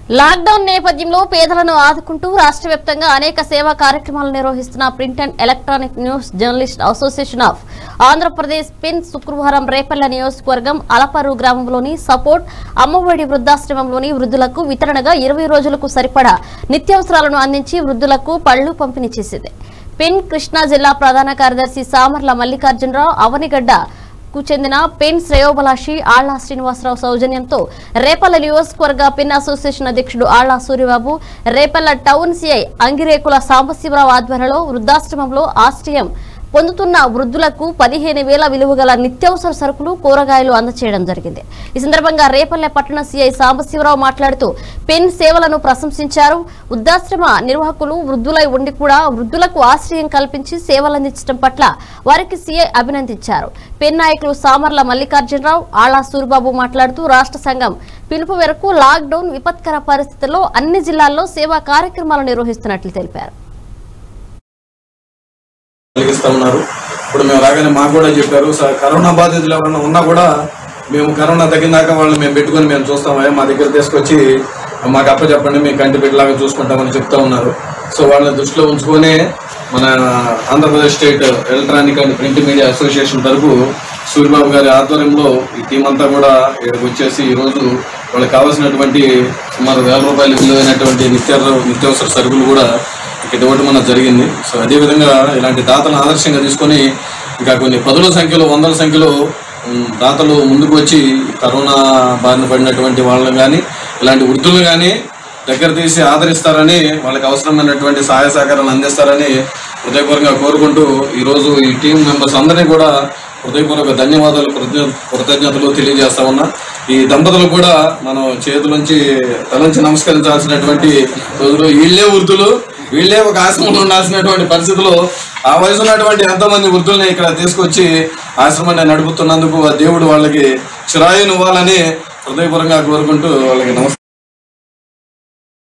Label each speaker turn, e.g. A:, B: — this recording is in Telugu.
A: లాక్డౌన్ నేపథ్యంలో పేదలను ఆదుకుంటూ రాష్ట్ర వ్యాప్తంగా అనేక సేవా కార్యక్రమాలు నిర్వహిస్తున్న print and electronic news journalist association of Andhra Pradesh పిన్ శుక్రవారం రేపల్ల నియోజకవర్గం అలపరు గ్రామంలోని సపోర్ట్ అమ్మఒడి వృద్ధాశ్రమంలోని వృద్ధులకు వితరణగా ఇరవై రోజులకు సరిపడా నిత్యావసరాలను అందించి వృద్ధులకు పళ్లు పంపిణీ చేసింది పిన్ కృష్ణా జిల్లా ప్రధాన కార్యదర్శి సామర్ల మల్లికార్జునరావు అవనిగడ్డ కు చెందిన పెన్ శ్రేయోభిలాషి ఆళ్ల శ్రీనివాసరావు సౌజన్యంతో రేపల్ల నియోజకవర్గ పెన్ అసోసియేషన్ అధ్యక్షుడు ఆళ్ల సూర్యబాబు రేపల్ల టౌన్ సిఐ అంగిరేకుల సాంబశివరావు ఆధ్వర్యంలో వృద్ధాశ్రమంలో ఆశ్రయం పొందుతున్న వృద్ధులకు పదిహేను వేల విలువ గల నిత్యావసర సరుకులు కూరగాయలు అందచేయడం జరిగింది ఈ సందర్భంగా రేపల్లె పట్టణ సిఐ సాంబశివరావు మాట్లాడుతూ పెన్ సేవలను ప్రశంసించారు వృద్ధాశ్రమ నిర్వాహకులు వృద్ధులై ఉండి కూడా వృద్ధులకు ఆశ్రయం కల్పించి సేవలందించడం పట్ల వారికి సీఐ అభినందించారు పెన్ నాయకులు సామర్ల మల్లికార్జునరావు ఆళ్ల సూరిబాబు మాట్లాడుతూ రాష్ట్ర సంఘం పిలుపు మేరకు లాక్డౌన్ విపత్కర పరిస్థితుల్లో అన్ని జిల్లాల్లో సేవా కార్యక్రమాలు నిర్వహిస్తున్నట్లు తెలిపారు
B: కలిగిస్తా ఉన్నారు ఇప్పుడు మేము రాగానే మాకు కూడా చెప్పారు సార్ కరోనా బాధితులు ఎవరైనా ఉన్నా కూడా మేము కరోనా తగ్గినాక వాళ్ళు మేము పెట్టుకొని మేము చూస్తామయ్యా మా దగ్గర తీసుకొచ్చి మాకు అప్ప చెప్పండి మేము కంటి పెట్టలాగా చూసుకుంటామని చెప్తా ఉన్నారు సో వాళ్ళని దృష్టిలో ఉంచుకొని మన Andhra Pradesh state electronic and print media association తరఫు సూర్యబాబు గారి ఆధ్వర్యంలో ఈ టీం అంతా కూడా ఇక్కడికి వచ్చేసి ఈరోజు వాళ్ళకి కావాల్సినటువంటి సుమారు వేల రూపాయలు విలువైనటువంటి నిత్య నిత్యావసర సరుకులు కూడా ఇక్కడ ఇవ్వడం మనకు జరిగింది సో అదేవిధంగా ఇలాంటి దాతలను ఆదర్శంగా తీసుకొని ఇంకా కొన్ని పదుల సంఖ్యలో వందల సంఖ్యలో ఉమ్, దాతలు ముందుకు వచ్చి కరోనా బారిన పడినటువంటి వాళ్ళని కానీ ఇలాంటి వృద్ధులు కానీ దగ్గర తీసి ఆదరిస్తారని వాళ్ళకి అవసరమైనటువంటి సహాయ సహకారాలు అందిస్తారని హృదయపూర్వకంగా కోరుకుంటూ ఈరోజు ఈ టీం మెంబర్స్ అందరినీ కూడా హృదయపూర్వక ధన్యవాదాలు కృతజ్ఞ- కృతజ్ఞతలు తెలియజేస్తా ఉన్నా ఈ దంపతులు కూడా మనం చేతులుంచి తలంచి నమస్కరించాల్సినటువంటి రోజులు వీళ్ళే వృద్ధులు వీళ్ళే ఒక ఆశ్రమంలో ఉండాల్సినటువంటి పరిస్థితులు ఆ వయసు ఉన్నటువంటి ఎంతో మంది వృద్ధుల్ని ఇక్కడ తీసుకొచ్చి ఆశ్రమాన్ని నడుపుతున్నందుకు ఆ దేవుడు వాళ్ళకి చిరాయునివ్వాలని హృదయపూర్వకంగా కోరుకుంటూ వాళ్ళకి నమస్కారం